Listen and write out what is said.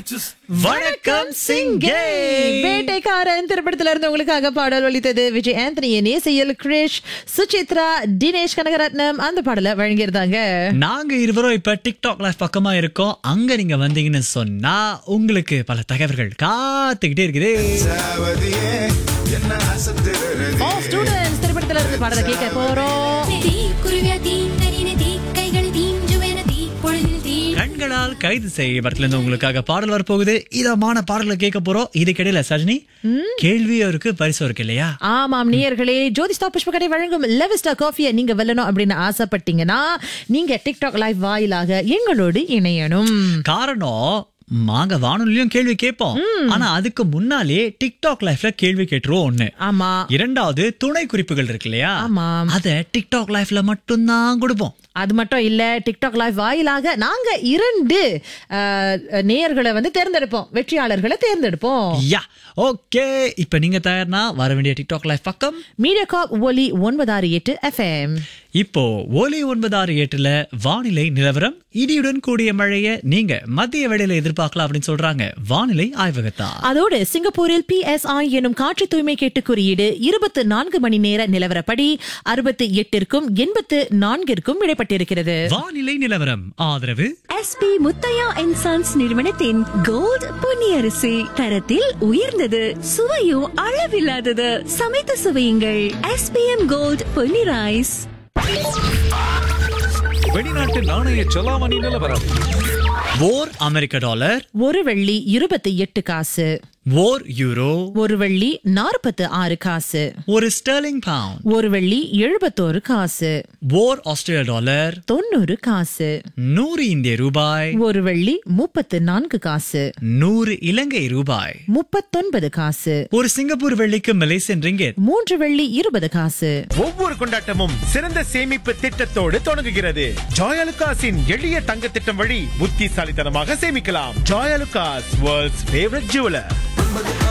வணக்கம் சிங்கே வேட்டைக்காரன் திரைப்படத்துல இருந்து உங்களுக்காக பாடல் ஒலித்தது விஜய் ஆந்தனியின் இசையில் கிரிஷ் சுசித்ரா தினேஷ் கனகரத்னம் அந்த பாடலை வழங்கியிருந்தாங்க நாங்க இருவரும் இப்ப டிக்டாக் லைவ் பக்கமா இருக்கோம் அங்க நீங்க வந்தீங்கன்னு சொன்னா உங்களுக்கு பல தகவல்கள் காத்துக்கிட்டே இருக்குது சாவதியே என்ன அசத்துறது All students திரைப்படத்துல இருந்து பாடலை கேட்க போறோம் தீ குருவியா தீந்தனின தீ கைகள் தீஞ்சுவென தீ பொழுதில் தீ கண்களால் கைது செய்யப்படல இருந்து உங்களுக்காக பாடல் வரப்போகுது இதமான பாடல்களை கேட்க போறோம் இதுக்கிடையில சஜினி கேள்வியும் இருக்கு பரிசும் இருக்கு இல்லையா ஆமாம் நேயர்களே ஜோதிஸ்தா புஷ்பகடை வழங்கும் லெவிஸ்டா காஃபியை நீங்க வெல்லணும் அப்படின்னு ஆசைப்பட்டீங்கன்னா நீங்க டிக்டாக் லைவ் வாயிலாக எங்களோடு இணையணும் காரணம் நாங்க வானொலியும் கேள்வி கேட்போம் ஆனா அதுக்கு முன்னாலே டிக்டாக் லைஃப்ல கேள்வி கேட்டுருவோம் ஒண்ணு ஆமா இரண்டாவது துணை குறிப்புகள் இருக்கு இல்லையா ஆமாம். அத டிக்டாக் லைஃப்ல மட்டும்தான் கொடுப்போம் அது மட்டும் இல்ல டிக்டாக் லைவ் வாயிலாக நாங்க இரண்டு அஹ், நேயர்களை வந்து தேர்ந்தெடுப்போம் வெற்றியாளர்களை தேர்ந்தெடுப்போம் யா ஓகே இப்ப நீங்க தயார்னா வர வேண்டிய டிக்டாக் லைஃப் பக்கம் மீடியாகாப் ஒலி ஒன்பதாறு எட்டு எஃப்எம் இப்போ ஒலி ஒன்பதாறு எட்டுல வானிலை நிலவரம் இடியுடன் கூடிய மழைய நீங்க மத்திய வேளையில எதிர்பார்க்கலாம் அப்படின்னு சொல்றாங்க வானிலை ஆய்வகத்தா அதோடு சிங்கப்பூரில் பிஎஸ்ஐ எனும் காற்று தூய்மை கேட்டு குறியீடு இருபத்து நான்கு மணி நேர நிலவரப்படி அறுபத்தி எட்டிற்கும் எண்பத்து நான்கிற்கும் இடைப்பட்டிருக்கிறது வானிலை நிலவரம் ஆதரவு எஸ்பி முத்தையா அண்ட் சன்ஸ் நிறுவனத்தின் கோல்ட் பொன்னியரிசி தரத்தில் உயர்ந்தது சுவையும் அளவில்லாதது சமைத்து சுவையுங்கள் எஸ்பிஎம் கோல்ட் பொன்னி ரைஸ் வெளிநாட்டு நாணய செலாவணி நிலவரம் ஓர் அமெரிக்க டாலர் ஒரு வெள்ளி இருபத்தி எட்டு காசு ஓர் யூரோ ஒரு வெள்ளி நாற்பத்து ஆறு காசு ஒரு ஸ்டெர்லிங் பவுண்ட் ஒரு வெள்ளி எழுபத்தோரு காசு ஓர் ஆஸ்திரேலிய டாலர் தொண்ணூறு காசு நூறு இந்திய ரூபாய் ஒரு வெள்ளி முப்பத்து நான்கு காசு நூறு இலங்கை ரூபாய் முப்பத்தொன்பது காசு ஒரு சிங்கப்பூர் வெள்ளிக்கு மலேசியன் ரிங்கெட் மூன்று வெள்ளி இருபது காசு ஒவ்வொரு கொண்டாட்டமும் சிறந்த சேமிப்பு திட்டத்தோடு தொடங்குகிறது ஜாயலுகாஸின் எளிய தங்க திட்டம் வழி புத்திசாலித்தனமாக சேமிக்கலாம் ஜாயலுகாஸ் வேர்ல்ட்ஸ் ஃபேவரட் ஜுவலர்